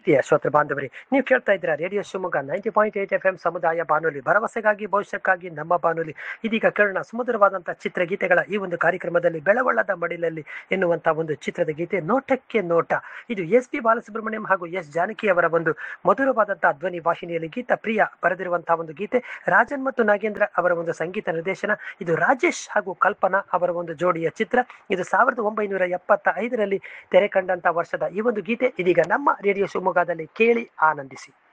ಪ್ರೀತಿಯ ಶ್ರೋತೃ ಬಾಂಧವರಿ ನೀವು ಕೇಳ್ತಾ ಇದ್ದೀರಾ radio Shivamogga ninety point eight F M ಸಮುದಾಯ ಬಾನುಲಿ ಭರವಸೆಗಾಗಿ ಭವಿಷ್ಯಕ್ಕಾಗಿ ನಮ್ಮ ಬಾನುಲಿ ಇದೀಗ ಕೇಳೋಣ ಸುಮಧುರವಾದಂತಹ ಚಿತ್ರಗೀತೆಗಳ ಈ ಒಂದು ಕಾರ್ಯಕ್ರಮದಲ್ಲಿ ಬೆಳವಳ್ಳದ ಮಡಿಲಲ್ಲಿ ಎನ್ನುವಂತಹ ಒಂದು ಚಿತ್ರದ ಗೀತೆ ನೋಟಕ್ಕೆ ನೋಟ ಇದು ಎಸ್ ಪಿ ಬಾಲಸುಬ್ರಹ್ಮಣ್ಯಂ ಹಾಗೂ ಎಸ್ ಜಾನಕಿ ಅವರ ಒಂದು ಮಧುರವಾದಂತಹ ಧ್ವನಿ ವಾಹಿನಿಯಲ್ಲಿ ಗೀತ ಪ್ರಿಯ ಬರೆದಿರುವಂತಹ ಒಂದು ಗೀತೆ ರಾಜನ್ ಮತ್ತು ನಾಗೇಂದ್ರ ಅವರ ಒಂದು ಸಂಗೀತ ನಿರ್ದೇಶನ ಇದು ರಾಜೇಶ್ ಹಾಗೂ ಕಲ್ಪನಾ ಅವರ ಒಂದು ಜೋಡಿಯ ಚಿತ್ರ ಇದು ಸಾವಿರದ ಒಂಬೈನೂರ ಎಪ್ಪತ್ತ ಐದರಲ್ಲಿ ತೆರೆ ಕಂಡಂತಹ ವರ್ಷದ ಈ ಒಂದು ಗೀತೆ ಇದೀಗ ನಮ್ಮ ರೇಡಿಯೋ ಶಿವಮೊಗ್ಗದಲ್ಲಿ ಕೇಳಿ ಆನಂದಿಸಿ